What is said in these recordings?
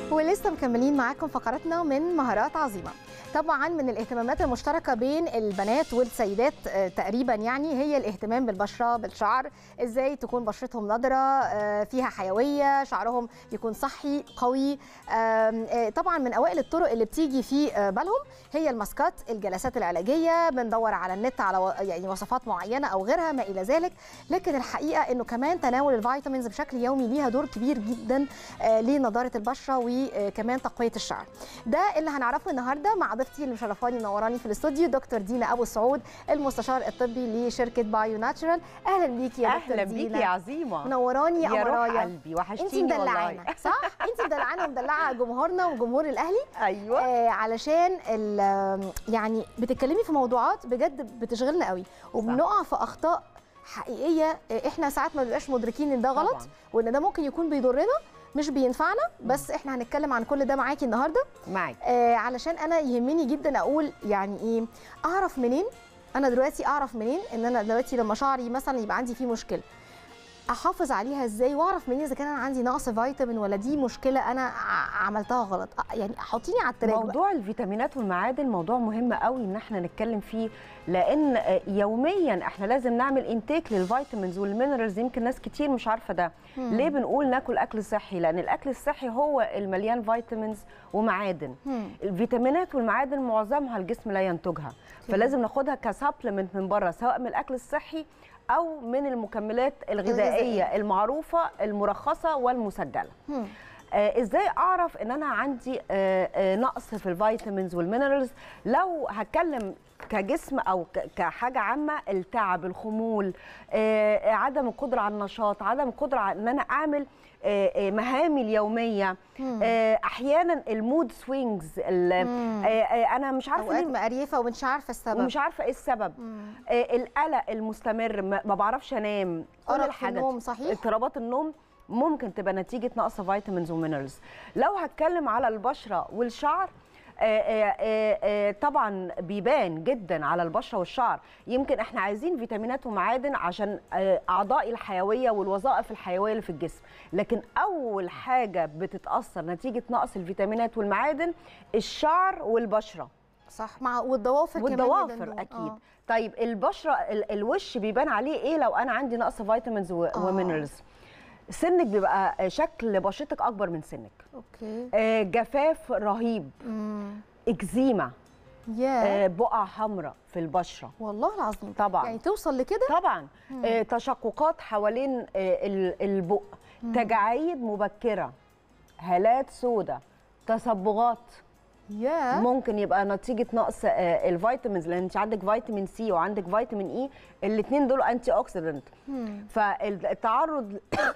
ولسه مكملين معاكم فقراتنا من مهارات عظيمه طبعا من الاهتمامات المشتركه بين البنات والسيدات آه، تقريبا يعني هي الاهتمام بالبشره بالشعر ازاي تكون بشرتهم نضره آه، فيها حيويه شعرهم يكون صحي قوي آم، آه، طبعا من اوائل الطرق اللي بتيجي في آه، بالهم هي الماسكات الجلسات العلاجيه بندور على النت على و- يعني وصفات معينه او غيرها ما الى ذلك لكن الحقيقه انه كمان تناول الفيتامينز بشكل يومي ليها دور كبير جدا آه، لنضاره البشره وكمان تقويه الشعر ده اللي هنعرفه النهارده مع ضيفتي اللي مشرفاني منوراني في الاستوديو دكتور دينا ابو سعود المستشار الطبي لشركه بايو ناتشرال اهلا بيكي يا دكتور اهلا دينا بيكي يا عظيمه منوراني يا يا روح قمرايه قلبي انت وحشتيني مدلعانا والله صح انت مدلعانا ومدلعه جمهورنا وجمهور الاهلي ايوه آه علشان ال- يعني بتتكلمي في موضوعات بجد بتشغلنا قوي وبنقع في اخطاء حقيقيه آه، احنا ساعات ما بنبقاش مدركين ان ده غلط طبعاً. وان ده ممكن يكون بيضرنا مش بينفعنا بس احنا هنتكلم عن كل ده معاكي النهارده معاك آه علشان انا يهمني جدا اقول يعني ايه اعرف منين انا دلوقتي اعرف منين ان انا دلوقتي لما شعري مثلا يبقى عندي فيه مشكله احافظ عليها ازاي واعرف منين اذا كان انا عندي نقص فيتامين ولا دي مشكله انا ع- عملتها غلط آه، يعني حطيني على التراك بقى. موضوع الفيتامينات والمعادن موضوع مهم قوي ان احنا نتكلم فيه لان آه، يوميا احنا لازم نعمل انتيك للفيتامينز والمينرالز يمكن ناس كتير مش عارفه ده مم. ليه بنقول ناكل اكل صحي لان الاكل الصحي هو المليان فيتامينز ومعادن مم. الفيتامينات والمعادن معظمها الجسم لا ينتجها فلازم ناخدها كسبلمنت من بره سواء من الاكل الصحي او من المكملات الغذائيه المعروفه المرخصه والمسجله مم. آه ازاي اعرف ان انا عندي آه آه نقص في الفيتامينز والمينرالز لو هتكلم كجسم او ك- كحاجه عامه التعب الخمول آه عدم القدره على النشاط عدم القدره على ان انا اعمل آه آه مهامي اليوميه مم. آه احيانا المود سوينجز مم. انا مش عارفه اوقات ليه مقريفه ومش عارفه السبب ومش عارفه ايه السبب مم. آه القلق المستمر ما ما بعرفش انام كل أرق في الحاجات النوم، صحيح؟ اضطرابات النوم ممكن تبقى نتيجه نقص فيتامينز ومينرالز لو هتكلم على البشره والشعر آه، آه، آه، آه، طبعا بيبان جدا على البشره والشعر يمكن احنا عايزين فيتامينات ومعادن عشان آه، اعضاء الحيويه والوظائف الحيويه اللي في الجسم لكن اول حاجه بتتاثر نتيجه نقص الفيتامينات والمعادن الشعر والبشره صح مع والضوافر كمان والضوافر جداً دول. اكيد آه. طيب البشره ال- الوش بيبان عليه ايه لو انا عندي نقص فيتامينز و- آه. ومينرالز سنك بيبقى شكل بشرتك اكبر من سنك اوكي آه، جفاف رهيب مم. اكزيما يا آه، بقع حمراء في البشره والله العظيم طبعا يعني توصل لكده طبعا آه، تشققات حوالين آه، ال- البق تجاعيد مبكره هالات سوداء تصبغات يا ممكن يبقى نتيجه نقص آه، الفيتامينز لان انت عندك فيتامين سي وعندك فيتامين اي الاثنين دول انتي اوكسيدنت مم. فالتعرض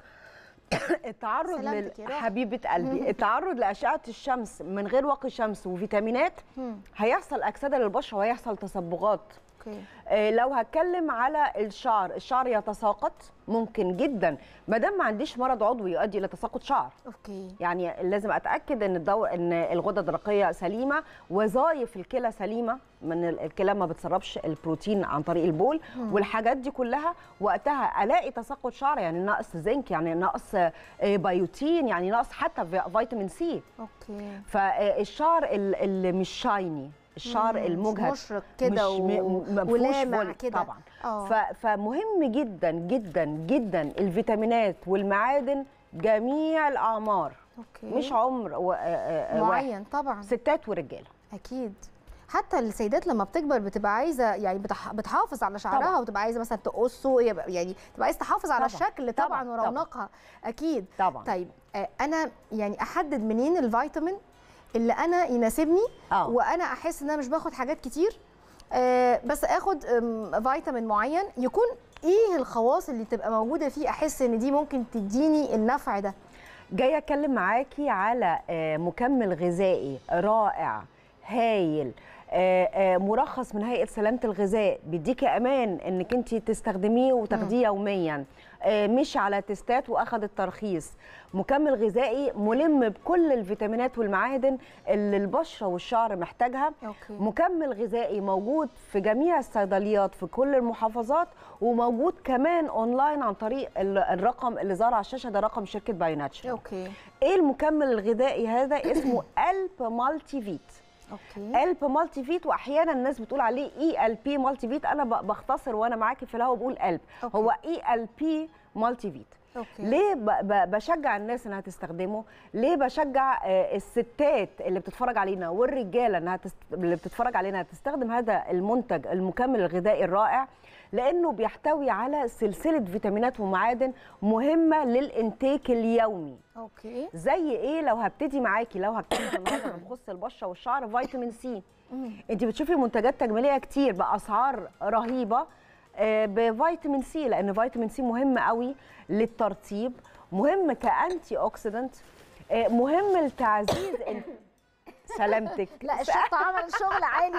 التعرض سلامتك يا لل... روح. حبيبه قلبي التعرض لاشعه الشمس من غير واقي شمس وفيتامينات مم. هيحصل اكسده للبشره وهيحصل تصبغات اوكي آه، لو هتكلم على الشعر الشعر يتساقط ممكن جدا ما دام ما عنديش مرض عضوي يؤدي الى تساقط شعر اوكي يعني لازم اتاكد ان الدو... ان الغده الدرقيه سليمه وظائف الكلى سليمه من ال- الكلى ما بتسربش البروتين عن طريق البول والحاجات دي كلها وقتها الاقي تساقط شعر يعني نقص زنك يعني نقص آه، بيوتين يعني نقص حتى في- فيتامين سي اوكي فالشعر ال- اللي مش شايني الشعر مم، المجهد مشرق كده مش و... م- ما فيهوش ولامع فول كده طبعا اه ف- فمهم جدا جدا جدا الفيتامينات والمعادن جميع الاعمار اوكي مش عمر و... آه، آه، واحد معين طبعا ستات ورجاله اكيد حتى السيدات لما بتكبر بتبقى عايزه يعني بتح... بتحافظ على شعرها طبعاً. وتبقى عايزه مثلا تقصه يبقى- يعني تبقى عايزه تحافظ على طبعاً. الشكل طبعا, طبعاً. طبعاً. ورونقها اكيد طبعا طيب آه، انا يعني احدد منين الفيتامين اللي انا يناسبني اه وانا احس ان انا مش باخد حاجات كتير آه، بس اخد آم، فيتامين معين يكون ايه الخواص اللي تبقى موجوده فيه احس ان دي ممكن تديني النفع ده جايه اتكلم معاكي على آه، مكمل غذائي رائع هايل آه، آه، مرخص من هيئه سلامه الغذاء بيديكي امان انك انت تستخدميه وتاخديه يوميا آه، مشي على تستات واخد الترخيص مكمل غذائي ملم بكل الفيتامينات والمعادن اللي البشره والشعر محتاجها أوكي. مكمل غذائي موجود في جميع الصيدليات في كل المحافظات وموجود كمان اونلاين عن طريق ال- الرقم اللي ظهر على الشاشه ده رقم شركه بايوناتشر اوكي ايه المكمل الغذائي هذا اسمه الب مالتي فيت اوكي الب مالتي فيت واحيانا الناس بتقول عليه اي ال بي مالتي فيت انا ب- بختصر وانا معاكي في الهوا بقول الب أوكي. هو اي ال بي مالتي فيت اوكي ليه ب- ب- بشجع الناس انها تستخدمه ليه بشجع آه، الستات اللي بتتفرج علينا والرجاله انها تست... اللي بتتفرج علينا تستخدم هذا المنتج المكمل الغذائي الرائع لانه بيحتوي على سلسله فيتامينات ومعادن مهمه للانتاك اليومي اوكي زي ايه لو هبتدي معاكي لو هتكلم النهارده عن بخص البشره والشعر فيتامين سي انت بتشوفي منتجات تجميليه كتير باسعار رهيبه آه، بفيتامين سي لان فيتامين سي مهم قوي للترطيب مهم كانتي اوكسيدنت آه، مهم لتعزيز ال- سلامتك لا الشطه عمل شغل عالي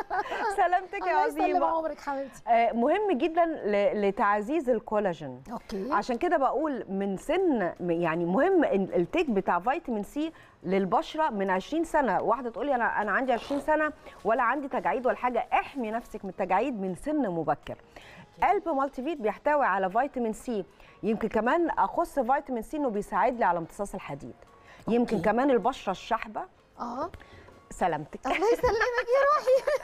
سلامتك يا الله يسلم عظيمه عمرك حبيبتي آه، مهم جدا ل- لتعزيز الكولاجين اوكي عشان كده بقول من سن يعني مهم إن التيك بتاع فيتامين سي للبشره من 20 سنه واحده تقول لي انا انا عندي 20 سنه ولا عندي تجاعيد ولا حاجه احمي نفسك من التجاعيد من سن مبكر قلب مالتي فيت بيحتوي على فيتامين سي يمكن كمان اخص فيتامين سي انه بيساعد لي على امتصاص الحديد يمكن أوكي. كمان البشره الشحبه اه سلامتك الله يسلمك يا روحي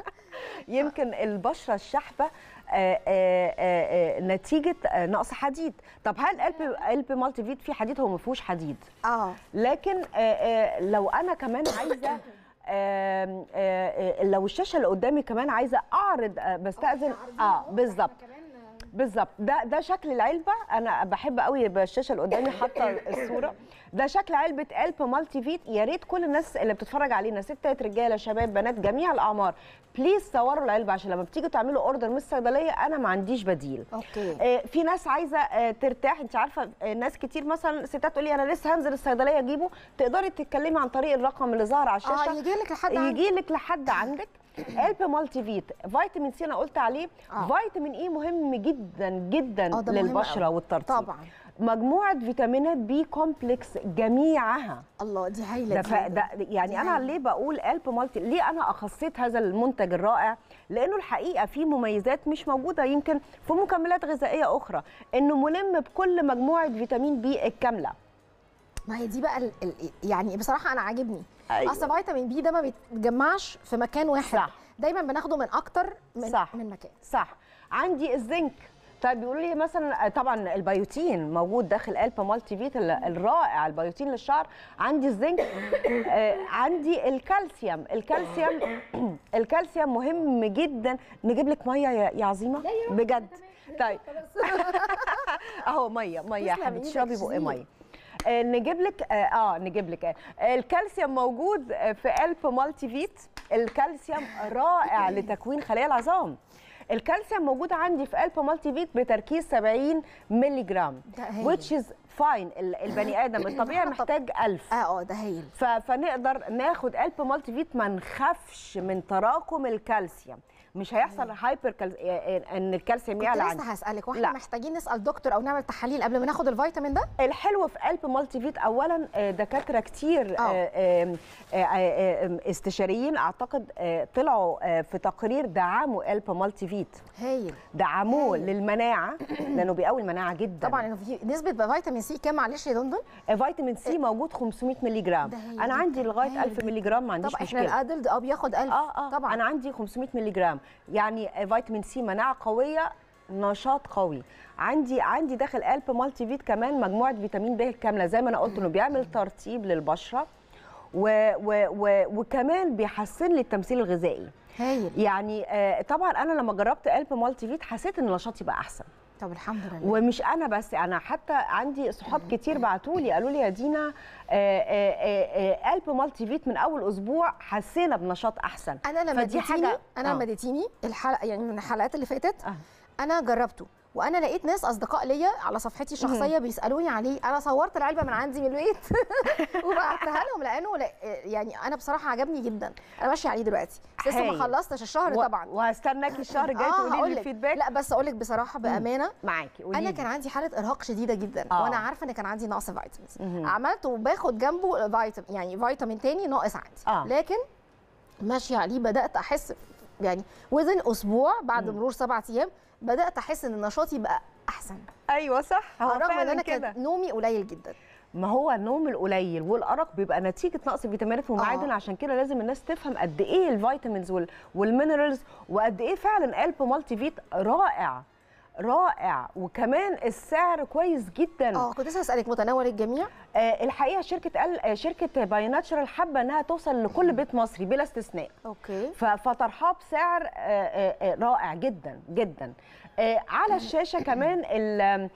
يمكن البشره الشحبه آه، آه، آه، آه، نتيجه آه، نقص حديد طب هل قلب قلب مالتي فيت فيه حديد هو ما فيهوش حديد اه لكن آه، آه، لو انا كمان عايزه آم، آه، آه، لو الشاشه اللي قدامي كمان عايزه اعرض آه، بستاذن اه بالظبط بالظبط ده ده شكل العلبه انا بحب قوي بالشاشه اللي قدامي حاطه الصوره ده شكل علبه قلب مالتي فيت يا ريت كل الناس اللي بتتفرج علينا ستات رجاله شباب بنات جميع الاعمار بليز صوروا العلبه عشان لما بتيجوا تعملوا اوردر من الصيدليه انا ما عنديش بديل اوكي آه، في ناس عايزه آه، ترتاح انت عارفه آه، ناس كتير مثلا ستات تقول لي انا لسه هنزل الصيدليه اجيبه تقدري تتكلمي عن طريق الرقم اللي ظهر على الشاشه اه يجي لك لحد عندك. يجي لك لحد عندك قلب مالتي فيت فيتامين سي انا قلت عليه آه. فيتامين اي مهم جدا جدا آه، ده مهم للبشره أوي. والترطيب طبعا مجموعه فيتامينات بي كومبلكس جميعها الله دي هايله ده, دي ف... ده يعني دي انا هايلة. ليه بقول قلب مالتي ليه انا اخصيت هذا المنتج الرائع لانه الحقيقه فيه مميزات مش موجوده يمكن في مكملات غذائيه اخرى انه ملم بكل مجموعه فيتامين بي الكامله ما هي دي بقى ال... ال... يعني بصراحه انا عاجبني أيوة. اصل فيتامين بي ده ما بيتجمعش في مكان واحد صح. دايما بناخده من اكتر من صح. من مكان صح عندي الزنك طيب بيقولوا لي مثلا طبعا البيوتين موجود داخل قلب مالتي فيت ال- الرائع البيوتين للشعر عندي الزنك آه، عندي الكالسيوم الكالسيوم الكالسيوم مهم جدا نجيب لك ميه يا يا عظيمه بجد طيب اهو ميه ميه يا تسلم حبيبتي إيدك اشربي بق شديد. ميه آه، نجيب لك اه آه، نجيب لك آه. الكالسيوم موجود آه، في قلب مالتي فيت الكالسيوم رائع لتكوين خلايا العظام الكالسيوم موجود عندي في قلب مالتي فيت بتركيز 70 مللي جرام ده هايل. which is fine ال- البني ادم الطبيعي محتاج 1000 اه اه ده هايل ف- فنقدر ناخد قلب مالتي فيت ما نخافش من تراكم الكالسيوم مش هيحصل هايبر كالس... ان الكالسيوم كنت يعلى لسه عندي هسالك واحنا لا. محتاجين نسال دكتور او نعمل تحاليل قبل ما ناخد الفيتامين ده الحلو في قلب مالتي فيت اولا آه، دكاتره كتير آه. آه، آم، آه، آه، آم، استشاريين اعتقد آه، طلعوا آه، في تقرير دعموا قلب مالتي فيت هايل دعموه هايل. للمناعه لانه بيقوي المناعه جدا طبعا انه في نسبه فيتامين سي كام معلش يا دندن آه، فيتامين سي موجود 500 مللي جرام ده هايل انا عندي جداً، لغايه هايل 1000 جداً. مللي جرام ما عنديش طب احنا مشكله الادلت اه بياخد 1000 اه اه طبعا انا عندي 500 مللي جرام يعني آه، فيتامين سي مناعه قويه نشاط قوي عندي عندي داخل قلب مالتي فيت كمان مجموعه فيتامين ب الكامله زي ما انا قلت انه بيعمل ترطيب للبشره و و و وكمان بيحسن لي التمثيل الغذائي هايل يعني آه، طبعا انا لما جربت قلب مالتي فيت حسيت ان نشاطي بقى احسن طب الحمد لله ومش انا بس انا حتى عندي صحاب كتير بعتوا لي قالوا لي يا دينا آه، آه، آه، آه، قلب مالتي فيت من اول اسبوع حسينا بنشاط احسن انا لما فدي اديتيني حاجة- انا آه. لما اديتيني الحلقه يعني من الحلقات اللي فاتت آه. انا جربته وانا لقيت ناس اصدقاء ليا على صفحتي الشخصيه بيسالوني عليه انا صورت العلبه من عندي من البيت وبعتها لهم لانه لا- يعني انا بصراحه عجبني جدا انا ماشيه عليه دلوقتي لسه ما هايل. خلصتش الشهر و- طبعا وهستناك الشهر الجاي آه، تقولي هقول لي لك. الفيدباك لا بس اقول لك بصراحه بامانه معاكي قولي انا لي. كان عندي حاله ارهاق شديده جدا آه. وانا عارفه ان كان عندي نقص فيتامينز مهم. عملت وباخد جنبه فيتامين يعني فيتامين تاني ناقص عندي آه. لكن ماشيه عليه بدات احس يعني وزن اسبوع بعد مرور سبعة ايام بدات احس ان نشاطي بقى احسن ايوه صح هو رغم ان فعلا انا كده كان نومي قليل جدا ما هو النوم القليل والارق بيبقى نتيجه نقص فيتامينات ومعادن آه. عشان كده لازم الناس تفهم قد ايه الفيتامينز وال- والمينرالز وقد ايه فعلا قلب مالتي فيت رائع رائع وكمان السعر كويس جدا اه كنت لسه اسالك متناول الجميع آه الحقيقه شركه ال... آه، شركه باي ناتشرال حابه انها توصل لكل بيت مصري بلا استثناء اوكي ف- فطرحاه بسعر آه، آه، آه، رائع جدا جدا آه، على الشاشه كمان ال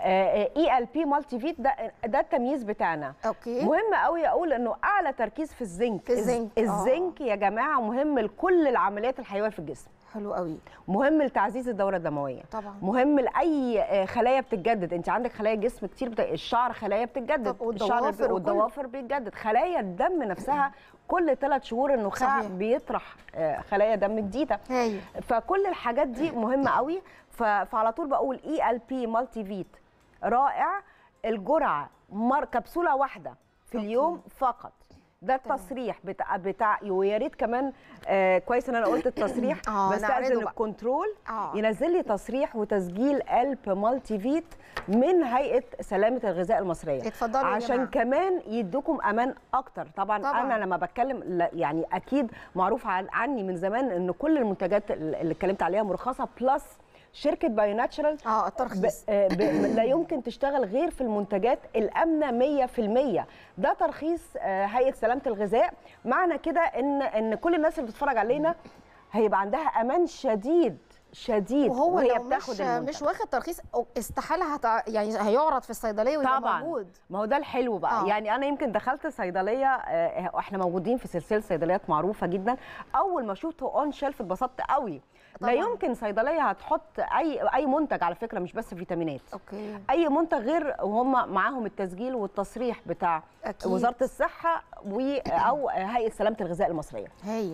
اي ال بي مالتي فيت ده ده التمييز بتاعنا اوكي مهم قوي اقول انه اعلى تركيز في الزنك في الزنك، آه. الزنك يا جماعه مهم لكل العمليات الحيويه في الجسم حلو قوي مهم لتعزيز الدوره الدمويه طبعا مهم لاي آه، خلايا بتتجدد انت عندك خلايا جسم كتير بت... الشعر خلايا بتتجدد طب والضوافر الشعر وكل- والضوافر بيتجدد خلايا الدم نفسها كل ثلاث شهور النخاع صحيح. بيطرح آه، خلايا دم جديده هايل فكل الحاجات دي مهمه قوي ف... فعلى طول بقول اي ال بي مالتي فيت رائع الجرعه مر كبسوله واحده في أوكي. اليوم فقط ده التصريح بتاع بتاع ويا ريت كمان آه كويس ان انا قلت التصريح آه، بس نعرضه استاذن بقى. الكنترول آه. ينزل لي تصريح وتسجيل قلب مالتي فيت من هيئه سلامه الغذاء المصريه اتفضلوا يا عشان جماعة. كمان يدوكم امان اكتر طبعا, طبعاً. طبعا. انا لما بتكلم لا- يعني اكيد معروف عن- عني من زمان ان كل المنتجات اللي اتكلمت عليها مرخصه بلس شركه بايو ناتشرال اه ب... الترخيص آه، ب... لا يمكن تشتغل غير في المنتجات الامنه 100% ده ترخيص آه، هيئه سلامه الغذاء معنى كده ان ان كل الناس اللي بتتفرج علينا هيبقى عندها امان شديد شديد وهو وهي لو بتاخد مش المنتج. مش واخد ترخيص أو استحاله هتع... يعني هيعرض في الصيدليه ويبقى طبعا موجود ما هو ده الحلو بقى آه. آه. يعني انا يمكن دخلت صيدليه آه، احنا موجودين في سلسله صيدليات معروفه جدا اول ما شفته اون شيلف اتبسطت قوي طبعاً. لا يمكن صيدليه هتحط اي اي منتج على فكره مش بس فيتامينات اوكي اي منتج غير وهم معاهم التسجيل والتصريح بتاع أكيد. وزاره الصحه و او هيئه سلامه الغذاء المصريه هايل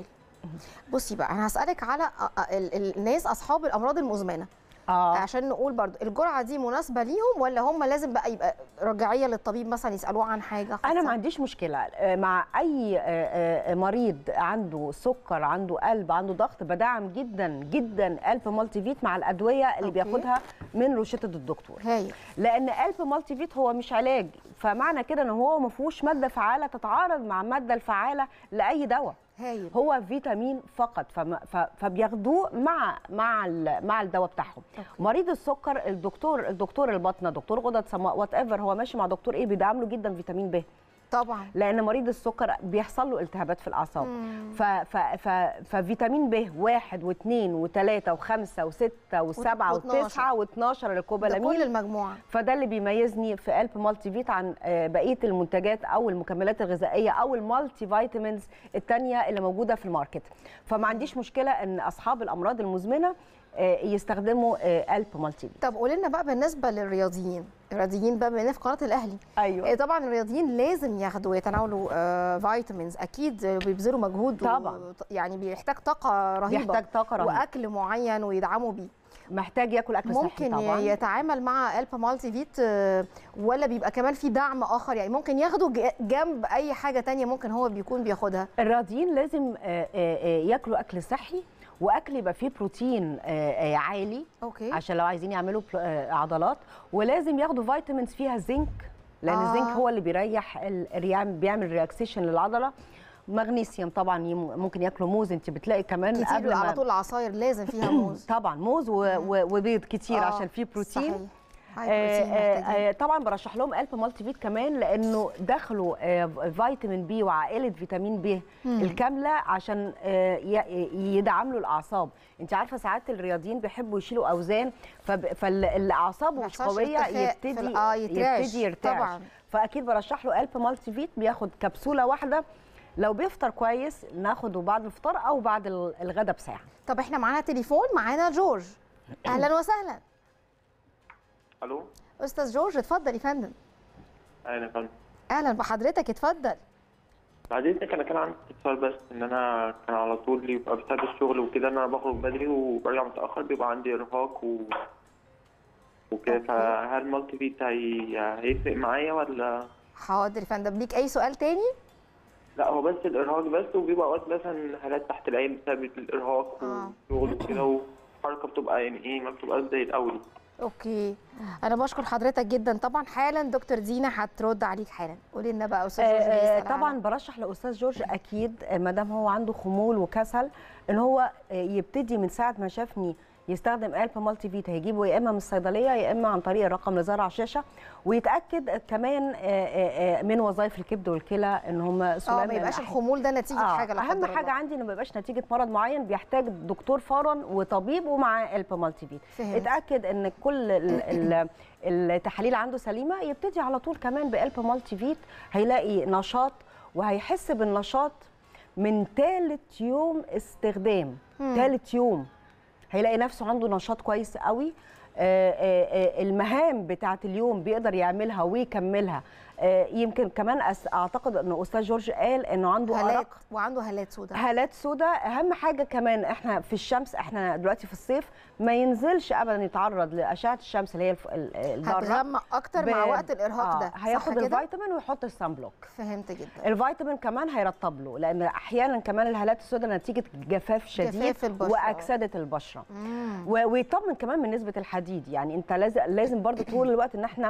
بصي بقى انا هسالك على أ- أ- ال- الناس اصحاب الامراض المزمنه اه عشان نقول برضو الجرعه دي مناسبه ليهم ولا هم لازم بقى يبقى رجعيه للطبيب مثلا يسالوه عن حاجه خاصة؟ انا ما عنديش مشكله آه، مع اي آه، آه، مريض عنده سكر عنده قلب عنده ضغط بدعم جدا جدا قلب مالتي فيت مع الادويه اللي أوكي. بياخدها من روشته الدكتور هايل لان قلب مالتي فيت هو مش علاج فمعنى كده ان هو ما فيهوش ماده فعاله تتعارض مع الماده الفعاله لاي دواء هايل هو فيتامين فقط فما- ف- فبياخدوه مع مع ال- مع الدواء بتاعهم أوكي. مريض السكر الدكتور الدكتور البطنه دكتور غدد صماء وات ايفر هو ماشي مع دكتور ايه بيدعم له جدا فيتامين ب طبعا لان مريض السكر بيحصل له التهابات في الاعصاب مم. ف ف ف ففيتامين ب واحد واثنين وثلاثه وخمسه وسته وسبعه واتناشر. وتسعه و12 ده كل الكوبالامين المجموعه فده اللي بيميزني في قلب مالتي فيت عن آه، بقيه المنتجات او المكملات الغذائيه او المالتي فيتامينز الثانيه اللي موجوده في الماركت فما عنديش مشكله ان اصحاب الامراض المزمنه آه، يستخدموا آه، قلب مالتي فيت طب قولي لنا بقى بالنسبه للرياضيين الرياضيين بقى بما في قناه الاهلي ايوه إيه طبعا الرياضيين لازم ياخدوا ويتناولوا آه فيتامينز اكيد بيبذلوا مجهود و- طبعاً. يعني بيحتاج طاقه رهيبه بيحتاج طاقه رهيبه واكل معين ويدعموا بيه محتاج ياكل اكل صحي ممكن طبعا يتعامل مع الب مالتي فيت آه، ولا بيبقى كمان في دعم اخر يعني ممكن ياخده ج- جنب اي حاجه تانية ممكن هو بيكون بياخدها الرياضيين لازم آه، آه، آه، ياكلوا اكل صحي واكل يبقى فيه بروتين آه، آه، عالي اوكي عشان لو عايزين يعملوا بل- آه، عضلات ولازم ياخدوا فيتامينز فيها زنك لان آه. آه. الزنك هو اللي بيريح ال- الريام بيعمل ريلاكسيشن للعضله مغنيسيوم طبعا يم- ممكن ياكلوا موز انت بتلاقي كمان كتير قبل على ما طول العصاير لازم فيها موز طبعا موز و... و... وبيض كتير آه، عشان فيه بروتين صحيح. هاي آه، بروتين آه، محتاجين. آه، طبعا برشح لهم قلب مالتي فيت كمان لانه دخلوا آه، فيتامين بي وعائله فيتامين بي الكامله عشان آه، ي- يدعم له الاعصاب انت عارفه ساعات الرياضيين بيحبوا يشيلوا اوزان فب- فالاعصاب ما مش يحصلش قويه ارتخاء في يبتدي ال- آه، يترعش. يبتدي يرتعش طبعاً. فاكيد برشح له قلب مالتي فيت بياخد كبسوله واحده لو بيفطر كويس ناخده بعد الفطار او بعد ال- الغداء بساعه طب احنا معانا تليفون معانا جورج اهلا وسهلا الو استاذ جورج اتفضل يا فندم اهلا يا فندم اهلا بحضرتك اتفضل بعدين انا كان عندي استفسار بس ان انا كان على طول يبقى بسبب الشغل وكده انا بخرج بدري وبرجع متاخر بيبقى عندي ارهاق و وكده أوكي. فهل مالتي فيت هي... هيفرق معايا ولا حاضر يا فندم ليك اي سؤال تاني لا هو بس الارهاق بس وبيبقى اوقات مثلا حالات تحت العين بسبب الارهاق آه. والشغل وكده والحركه بتبقى يعني ايه ما بتبقاش زي الاول اوكي انا بشكر حضرتك جدا طبعا حالا دكتور دينا هترد عليك حالا قولي لنا بقى استاذ جورج آه، بيسأل طبعا على- برشح لاستاذ جورج اكيد آه، ما دام هو عنده خمول وكسل ان هو آه، يبتدي من ساعه ما شافني يستخدم قلب مالتي فيت هيجيبه يا اما من الصيدليه يا اما عن طريق الرقم اللي ظهر على الشاشه ويتاكد كمان آه، آه، آه، من وظائف الكبد والكلى ان هم اه سلام ما يبقاش الأحياء. الخمول ده نتيجه آه، حاجه لا اهم قدر حاجه الله. عندي انه ما يبقاش نتيجه مرض معين بيحتاج دكتور فورا وطبيب ومعاه قلب مالتي فيت فهمت. اتاكد ان كل ال- ال- التحاليل عنده سليمه يبتدي على طول كمان بقلب مالتي فيت هيلاقي نشاط وهيحس بالنشاط من ثالث يوم استخدام ثالث يوم هيلاقي نفسه عنده نشاط كويس قوي آه، آه، آه، المهام بتاعت اليوم بيقدر يعملها ويكملها آه، يمكن كمان أس- اعتقد ان استاذ جورج قال انه عنده هالات ارق وعنده هالات سوداء هالات سوداء اهم حاجه كمان احنا في الشمس احنا دلوقتي في الصيف ما ينزلش ابدا يتعرض لاشعه الشمس اللي هي الف- ال- الضاره هتغمق اكتر مع ب- وقت الارهاق آه، ده صح هياخد كده الفيتامين ويحط السان بلوك فهمت جدا الفيتامين كمان هيرطب له لان احيانا كمان الهالات السوداء نتيجه جفاف شديد جفاف البشرة. واكسده البشره مم. و- ويطمن كمان من نسبه الحديد يعني انت لازم لازم برضو طول الوقت ان احنا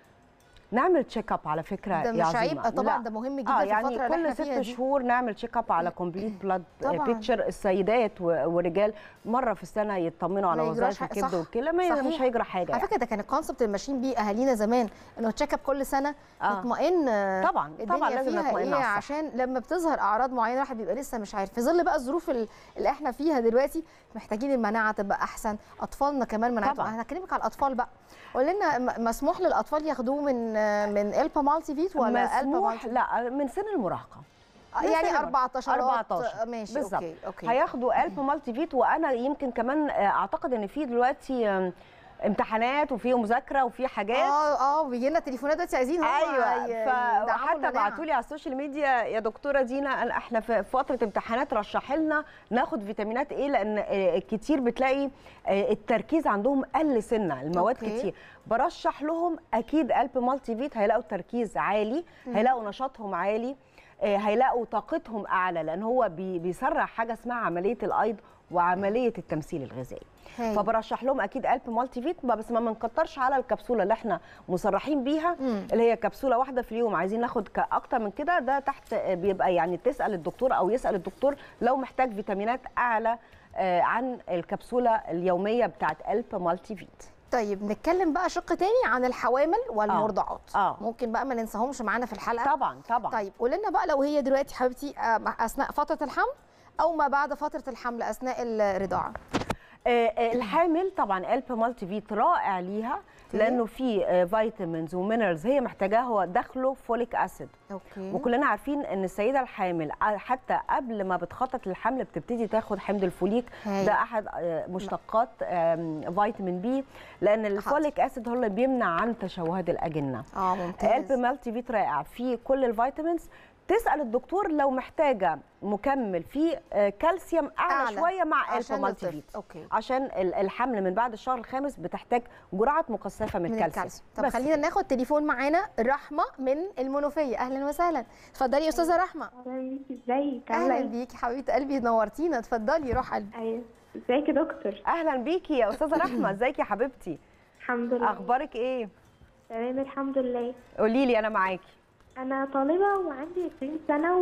نعمل تشيك اب على فكره ده يا مش عظيمة. عيب آه طبعا لا. ده مهم جدا اه في يعني الفتره اللي احنا كل فيها ست دي شهور نعمل تشيك اب على كومبليت بلاد طبعاً. بيكتشر السيدات و- والرجال مره في السنه يطمنوا على ما يجراش وظائف حاجة. الكبد صح. والكلى ما صحيح. مش هيجرى حاجه على يعني. فكره ده كان الكونسبت اللي ماشيين بيه اهالينا زمان انه تشيك اب كل سنه آه. نطمئن آه، طبعاً، الدنيا طبعاً لازم فيها نطمئن ايه على الصحة. عشان لما بتظهر اعراض معينه الواحد بيبقى لسه مش عارف في ظل بقى الظروف ال- اللي احنا فيها دلوقتي محتاجين المناعه تبقى احسن اطفالنا كمان مناعتهم طبعاً. انا هكلمك على الاطفال بقى قول لنا م- مسموح للاطفال ياخدوه من آه، من البا مالتي فيت ولا البا مسموح مالتي لا من سن المراهقه آه، من يعني سن 14 14 ماشي بالظبط. اوكي اوكي هياخدوا قلب مالتي فيت وانا يمكن كمان آه، اعتقد ان في دلوقتي آم، امتحانات وفي مذاكره وفي حاجات اه اه بيجي لنا تليفونات دلوقتي عايزين هم ايوه ي- ف- يدعموا وحتى المناعة. بعتوا لي على السوشيال ميديا يا دكتوره دينا قال احنا في فتره امتحانات رشحي لنا ناخد فيتامينات ايه لان آه، كتير بتلاقي آه، التركيز عندهم قل سنه المواد أوكي. كتير برشح لهم اكيد قلب مالتي فيت هيلاقوا تركيز عالي هيلاقوا نشاطهم عالي آه، هيلاقوا طاقتهم اعلى لان هو بي- بيسرع حاجه اسمها عمليه الايض وعمليه التمثيل الغذائي هايل. فبرشح لهم اكيد قلب مالتي فيت بس ما بنكترش على الكبسوله اللي احنا مصرحين بيها مم. اللي هي كبسوله واحده في اليوم عايزين ناخد ك- اكتر من كده ده تحت آه، بيبقى يعني تسال الدكتور او يسال الدكتور لو محتاج فيتامينات اعلى آه، عن الكبسوله اليوميه بتاعت قلب مالتي فيت طيب نتكلم بقى شق تاني عن الحوامل والمرضعات آه. ممكن بقى ما ننساهمش معانا في الحلقه طبعا طبعا طيب قول لنا بقى لو هي دلوقتي حبيبتي آه، اثناء فتره الحمل او ما بعد فتره الحمل اثناء الرضاعه آه، آه، الحامل طبعا قلب مالتي فيت رائع ليها لانه فيه آه، فيتامينز ومينرالز هي محتاجاه هو داخله فوليك اسيد اوكي وكلنا عارفين ان السيده الحامل ع- حتى قبل ما بتخطط للحمل بتبتدي تاخد حمض الفوليك هايل. ده احد آه، مشتقات آم، فيتامين بي لان الفوليك اسيد هو اللي بيمنع عن تشوهات الاجنه اه قلب ممتاز مالتي فيت رائع فيه كل الفيتامينز تسال الدكتور لو محتاجه مكمل فيه آه، كالسيوم اعلى, أعلى. أعلى شويه مع قلب عشان مالتي الطفل. فيت أوكي. عشان ال- الحمل من بعد الشهر الخامس بتحتاج جرعات مكثفه من, من الكالسيوم الكالسيوم طب بس خلينا ناخد تليفون معانا رحمه من المنوفيه اهلا وسهلا اتفضلي يا استاذه رحمه اهلا بيكي ازيك عامله اهلا ايه؟ بيكي حبيبه قلبي نورتينا اتفضلي روح قلبي ايوه ازيك يا دكتور؟ اهلا بيكي يا استاذه رحمه ازيك يا حبيبتي الحمد لله اخبارك ايه تمام الحمد لله قولي لي انا معاكي انا طالبه وعندي 20 سنه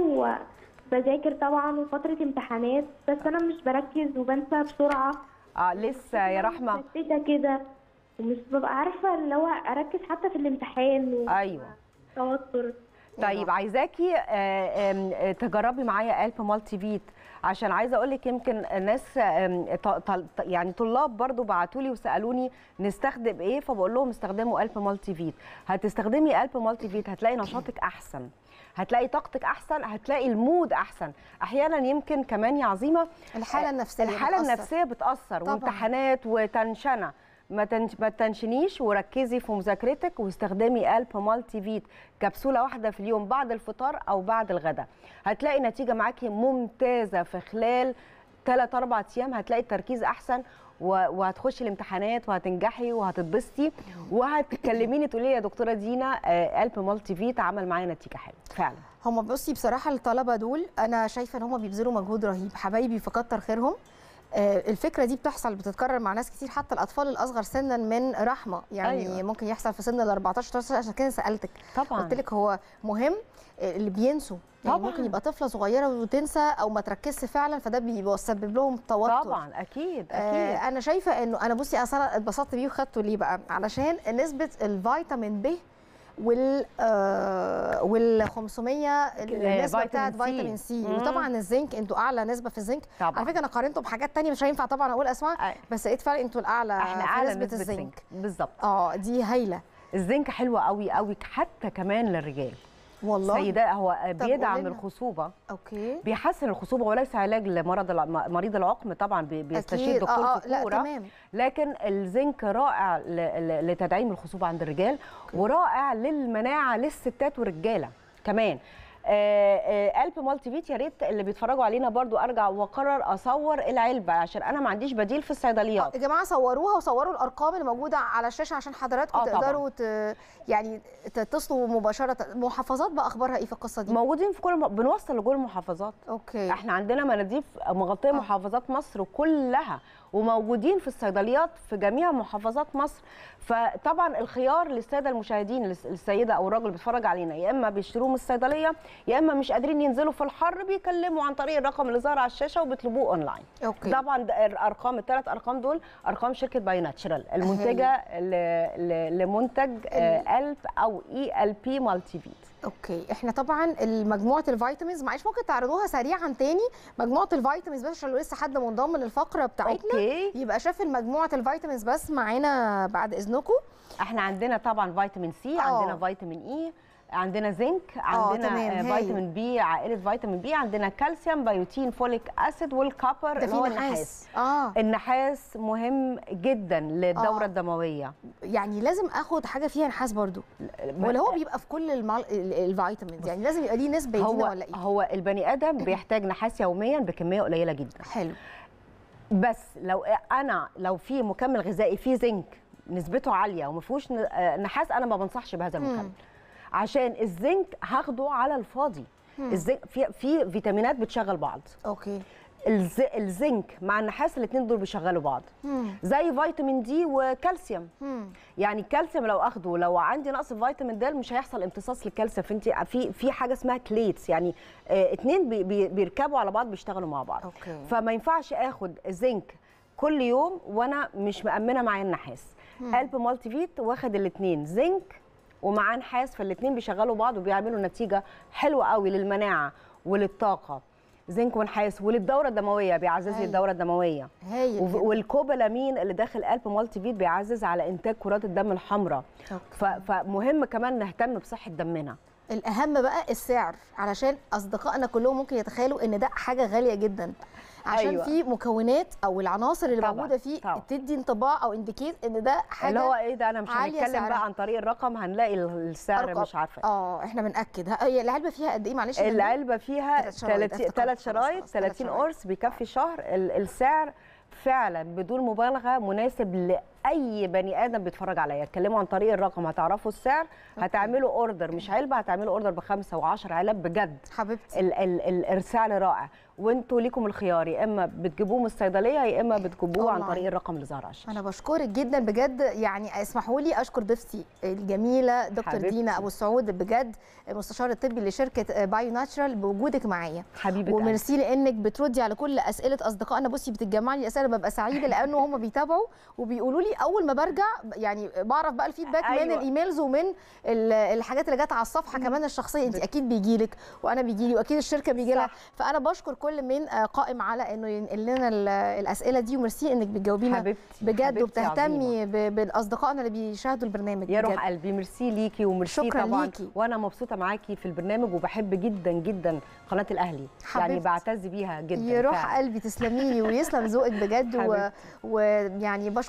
وبذاكر طبعا وفتره امتحانات بس انا مش بركز وبنسى بسرعه اه لسه يا رحمه مشتته كده ومش ببقى عارفه اللي هو اركز حتى في الامتحان و- ايوه توتر طيب عايزاكي آه، آم، آه، تجربي معايا قلب مالتي فيت عشان عايزه اقول لك يمكن ناس آم، ط- ط- يعني طلاب برضو بعتوا لي وسالوني نستخدم ايه فبقول لهم استخدموا قلب مالتي فيت هتستخدمي قلب مالتي فيت هتلاقي نشاطك احسن هتلاقي طاقتك احسن هتلاقي المود احسن احيانا يمكن كمان يا عظيمه الحاله النفسيه الحاله بتأثر. النفسيه بتاثر طبعاً. وامتحانات وتنشنه ما تنش- ما تنشنيش وركزي في مذاكرتك واستخدمي قلب مالتي فيت كبسوله واحده في اليوم بعد الفطار او بعد الغداء هتلاقي نتيجه معاكي ممتازه في خلال 3 4 ايام هتلاقي التركيز احسن و- وهتخشي الامتحانات وهتنجحي وهتتبسطي وهتكلميني تقولي لي يا دكتوره دينا آه، قلب مالتي فيت عمل معايا نتيجه حلوه فعلا هم بصي بصراحه الطلبه دول انا شايفه ان هم بيبذلوا مجهود رهيب حبايبي فكتر خيرهم آه، الفكره دي بتحصل بتتكرر مع ناس كتير حتى الاطفال الاصغر سنا من رحمه يعني أيوة. أيوة. ممكن يحصل في سن ال 14 13 عشان كده سالتك طبعا قلت لك هو مهم آه، اللي بينسوا يعني طبعاً. ممكن يبقى طفله صغيره وتنسى او ما تركزش فعلا فده بيسبب لهم توتر طبعا اكيد اكيد آه انا شايفه انه انا بصي اصلا اتبسطت بيه وخدته ليه بقى علشان نسبه الفيتامين ب وال آه وال 500 النسبه بتاعت فيتامين فيتامين سي. سي مم. وطبعا الزنك انتوا اعلى نسبه في الزنك طبعا على فكره انا قارنته بحاجات تانية مش هينفع طبعا اقول اسماء أي. بس لقيت فعلا انتوا الاعلى احنا في اعلى نسبه, نسبه الزنك زنك بالظبط اه دي هايله الزنك حلوه قوي قوي حتى كمان للرجال والله سيدات هو بيدعم قولي لنا. الخصوبه اوكي بيحسن الخصوبه وليس علاج لمرض الع- مريض العقم طبعا بي- بيستشير اكيد دكتور اه اه لا ذكوره تمام لكن الزنك رائع ل- ل- لتدعيم الخصوبه عند الرجال ورائع للمناعه للستات والرجاله كمان آه، آه، قلب مالتي فيت يا ريت اللي بيتفرجوا علينا برضو ارجع واقرر اصور العلبه عشان انا ما عنديش بديل في الصيدليات يا جماعه صوروها وصوروا الارقام اللي موجوده على الشاشه عشان حضراتكم آه طبعاً. تقدروا ت... يعني تتصلوا مباشره محافظات بقى اخبارها ايه في القصه دي موجودين في كل م- بنوصل لكل المحافظات اوكي احنا عندنا مناديب مغطيه آه. محافظات مصر كلها وموجودين في الصيدليات في جميع محافظات مصر فطبعا الخيار للساده المشاهدين للس- السيده او الراجل اللي بيتفرج علينا يا اما بيشتروه من الصيدليه يا اما مش قادرين ينزلوا في الحر بيكلموا عن طريق الرقم اللي ظهر على الشاشه وبيطلبوه اونلاين اوكي طبعا ده الارقام الثلاث ارقام دول ارقام شركه باي ناتشرال المنتجه ل- ل- لمنتج آه، قلب او اي ال بي مالتي فيت اوكي احنا طبعا مجموعه الفيتامينز معلش ممكن تعرضوها سريعا تاني مجموعه الفيتامينز بس عشان لو لسه حد منضم للفقره بتاعتنا اوكي يبقى شاف المجموعه الفيتامينز بس معانا بعد اذنكم احنا عندنا طبعا فيتامين سي آه. عندنا فيتامين اي عندنا زنك عندنا تمام، آه هايل. فيتامين بي عائله فيتامين بي عندنا كالسيوم بيوتين فوليك اسيد والكابر ده اللي هو في النحاس نحاس اه النحاس مهم جدا للدوره آه. الدمويه يعني لازم اخد حاجه فيها نحاس برضو ولا هو بيبقى في كل المال... ال- الفيتامينز يعني لازم يبقى ليه نسبه هو يدينا ولا ايه هو البني ادم بيحتاج نحاس يوميا بكميه قليله جدا حلو بس لو انا لو في مكمل غذائي فيه زنك نسبته عاليه وما فيهوش ن- آه، نحاس انا ما بنصحش بهذا المكمل عشان الزنك هاخده على الفاضي الزنك في في فيتامينات بتشغل بعض اوكي الز... الزنك مع النحاس الاثنين دول بيشغلوا بعض مم. زي فيتامين دي وكالسيوم مم. يعني الكالسيوم لو اخده لو عندي نقص في فيتامين د مش هيحصل امتصاص للكالسيوم فانت في في حاجه اسمها كليتس يعني آه اتنين بي بي بيركبوا على بعض بيشتغلوا مع بعض أوكي. فما ينفعش اخد زنك كل يوم وانا مش مأمنه معايا النحاس قلب مالتي فيت واخد الاثنين زنك ومعاه نحاس فالاثنين بيشغلوا بعض وبيعملوا نتيجه حلوه قوي للمناعه وللطاقه زنك ونحاس وللدوره الدمويه بيعزز لي هايل. الدوره الدمويه هايل وف- جداً. والكوبالامين اللي داخل قلب مالتي فيت بيعزز على انتاج كرات الدم الحمراء أوكي. ف- فمهم كمان نهتم بصحه دمنا الاهم بقى السعر علشان اصدقائنا كلهم ممكن يتخيلوا ان ده حاجه غاليه جدا عشان أيوة. أيوة. في مكونات او العناصر اللي طبعاً، موجوده فيه طبعاً. تدي انطباع او انديكيت ان ده حاجه اللي هو ايه ده انا مش عالية هنتكلم سعرها. بقى عن طريق الرقم هنلاقي ال- السعر أرقام. مش عارفه اه احنا بناكد ها- هي العلبه فيها قد ايه معلش يا العلبه فيها تلات شرايط، افتكرت. ثلاث خلاص، شرايط خلاص، تلات 30 شرايط. قرص بيكفي شهر ال- السعر فعلا بدون مبالغه مناسب لاي بني ادم بيتفرج عليا اتكلموا عن طريق الرقم هتعرفوا السعر هتعملوا اوردر مش علبه هتعملوا اوردر بخمسه وعشر علب بجد حبيبتي ال ال ال السعر رائع وانتوا ليكم الخيار يا اما بتجيبوه من الصيدليه يا اما بتجيبوه عن أونلاين. طريق الرقم اللي ظهر على الشاشه انا بشكرك جدا بجد يعني اسمحوا لي اشكر ضيفتي الجميله دكتور حبيبتي. دينا ابو السعود بجد المستشار الطبي لشركه بايو ناتشرال بوجودك معايا حبيبه قلبي. وميرسي لانك بتردي على كل اسئله اصدقائنا بصي بتتجمع لي اسئله ببقى سعيده لانه هم بيتابعوا وبيقولوا لي اول ما برجع يعني بعرف بقى الفيدباك أيوة. من أيوة. الايميلز ومن ال- الحاجات اللي جت على الصفحه كمان الشخصيه انت اكيد بيجي لك وانا بيجي لي واكيد الشركه بيجي لها صح. فانا بشكر كل من آه، قائم على انه ينقل لنا ال- الاسئله دي وميرسي انك بتجاوبينا حبيبتي بجد حبيبتي وبتهتمي ب- بالاصدقائنا اللي بيشاهدوا البرنامج يا بجد. روح قلبي ميرسي ليكي وميرسي شكراً طبعا ليكي. وانا مبسوطه معاكي في البرنامج وبحب جدا جدا قناه الاهلي يعني حبيبتي. بعتز بيها جدا يروح فعلاً. قلبي تسلمي لي ويسلم ذوقك بجد و- حبيبتي. ويعني بشكر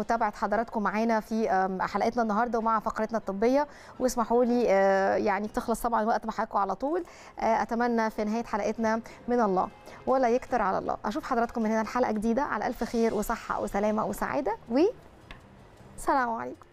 متابعه حضراتكم معانا في آم، حلقتنا النهارده ومع فقرتنا الطبيه واسمحوا لي آه، يعني بتخلص طبعا وقت بحكوا على طول آه، اتمنى في نهايه حلقتنا من الله ولا يكتر على الله اشوف حضراتكم من هنا الحلقه جديده على الف خير وصحه وسلامه وسعاده و سلام عليكم